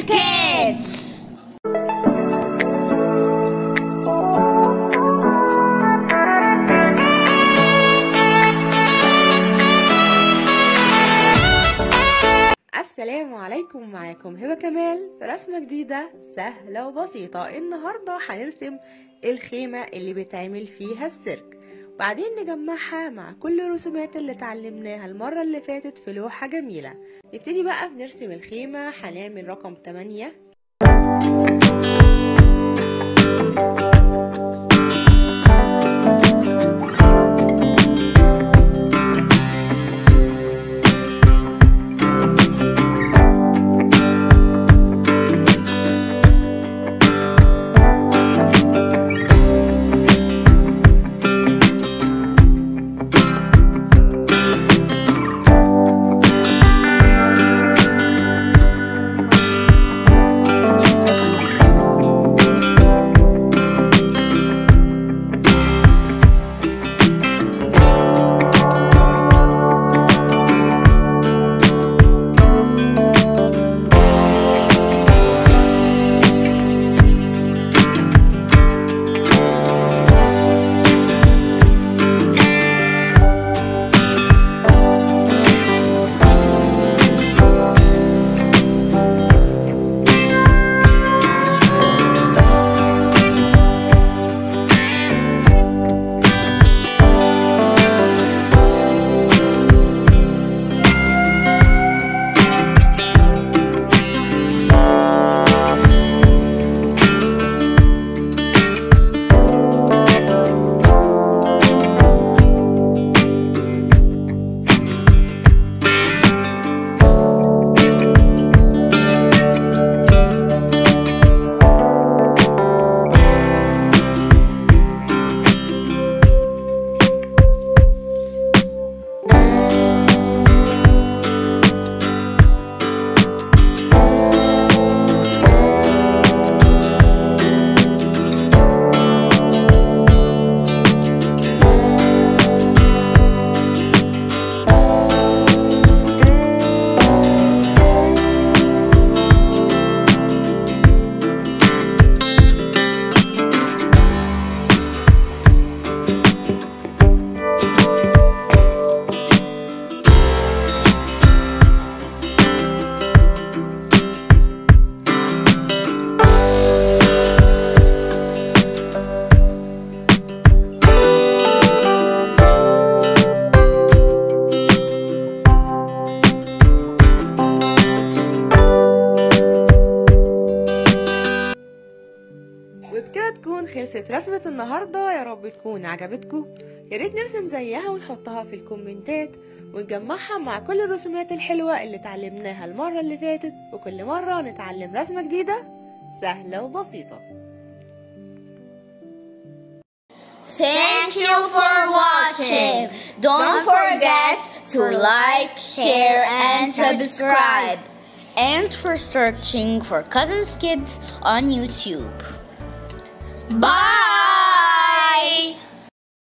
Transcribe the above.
Kids! السلام عليكم معاكم هبة كمال في رسمة جديدة سهلة وبسيطة النهاردة هنرسم الخيمة اللي بيتعمل فيها السيرك وبعدين نجمعها مع كل الرسومات اللي اتعلمناها المرة اللي فاتت في لوحة جميلة نبتدي بقى بنرسم الخيمة هنعمل رقم 8 وبكده تكون خلصت رسمة النهاردة يا رب تكون عجبتكم يا ريت نرسم زيها ونحطها في الكومنتات ونجمعها مع كل الرسومات الحلوة اللي اتعلمناها المرة اللي فاتت وكل مرة نتعلم رسمة جديدة سهلة وبسيطة Thank you for watching. Don't forget to like, share, and subscribe. And for searching for Cousins Kids on YouTube. Bye!